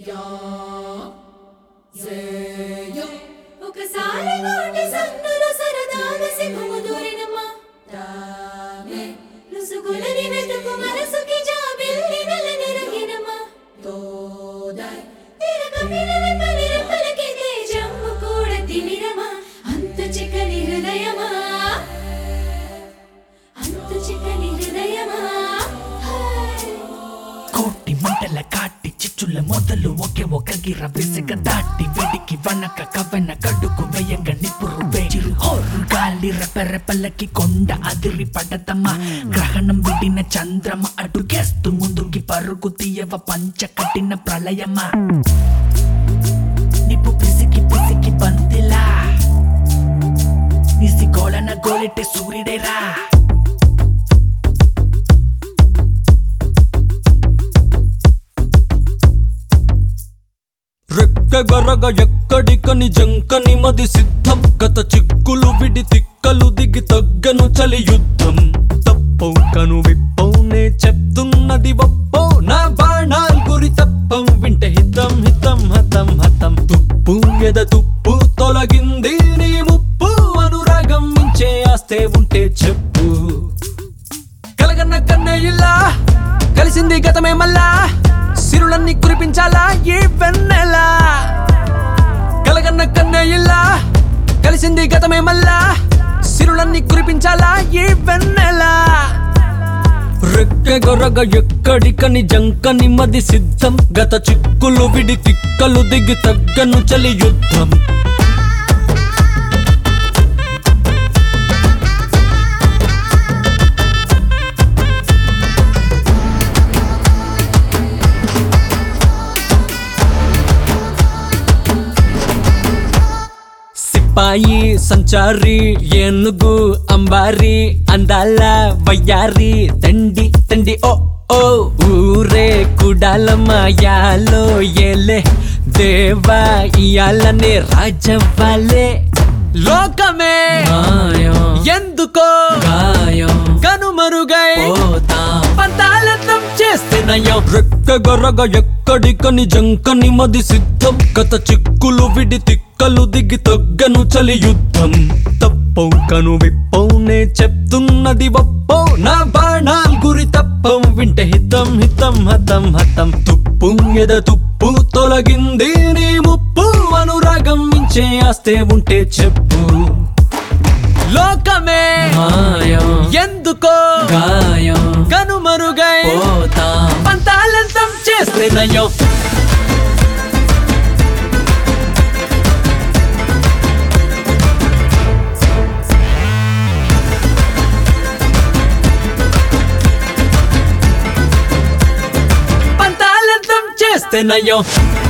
ఒకసారి వాటి సందులో సరదాగా సింహము దూరినమ్మా తామే రుసుగులని వెతుకు మనసుకి జాబిల్లి నలని రంగినమ్మా తోదాయ్ తిరగ పిరవి పరిరెప్పలకి తేజమ్ము కూడా తిమిరమా అంత చిక్కని హృదయమా అంత చిక్కని హృదయమా హాయ్ కోటి మంటల కాటి చిచ్చుల మొదలు ఒకే ఒక గిర విసిగ దాటి వెడికి వనక కవన కడుకు వేయంగ నిపురు వేచిరు హోరు గాలి రెపరెపలకి కొండ అదిరి పడతమ్మ గ్రహణం విడిన చంద్రమ అడుగేస్తూ ముందుకి పరుగు తీయవ పంచ కట్టిన ప్రళయమా నిప్పు పిసికి పిసికి బంతిలా నిసి గోళన గోలెట్టే సూర్యుడేరా రెక్కగరగ ఎక్కడికని జంకని మది సిద్ధం గత చిక్కులు విడి తిక్కలు దిగి తగ్గను చలి యుద్ధం తప్పవు కను విప్పవునే చెప్తున్నది ఒప్పో నా బాణాల్ గురి తప్పం వింటే హితం హితం హతం హతం తుప్పు ఎద తుప్పు తొలగింది నీ ముప్పు అనురాగం మించే ఆస్తే ఉంటే చెప్పు కలగన్న కన్నే ఇలా కలిసింది గతమే మళ్ళా సిరులన్నీ కురిపించాలా ఈ వెన్నెలా కలగన్న కన్నే ఇలా కలిసింది గతమే మళ్ళా సిరులన్నీ కురిపించాలా ఈ వెన్నెలా రెక్క గొరగ ఎక్కడికని జంకని మది సిద్ధం గత చిక్కులు విడి తిక్కలు దిగి తగ్గను చలి యుద్ధం సిపాయి సంచారి ఏనుగు అంబారి అందాల వయ్యారి తండి తండి ఓ ఓ ఊరే కుడాలమాయాలో ఏలే దేవా ఇయాలనే రాజవ్వాలే లోకమే ఎందుకో కనుమరుగై పంతాలతం చేస్తే నయం రెక్క గొరగ ఎక్కడికని జంకని మది సిద్ధం గత చిక్కులు విడి తిక్కలు దిగి తగ్గను చలి యుద్ధం తప్పవు కను విప్పవునే చెప్తున్నది ఒప్పో నా బాణాల్ గురి తప్పం వింటే హితం హితం హతం హతం తుప్పు ఎద తుప్పు తొలగింది నీ ముప్పు అనురాగం మించే ఆస్తే ఉంటే చెప్పు లోకమే ఎందుకో కనుమరుగై పంతాలంతం చేస్తే నయం పంతాలంతం చేస్తే నయం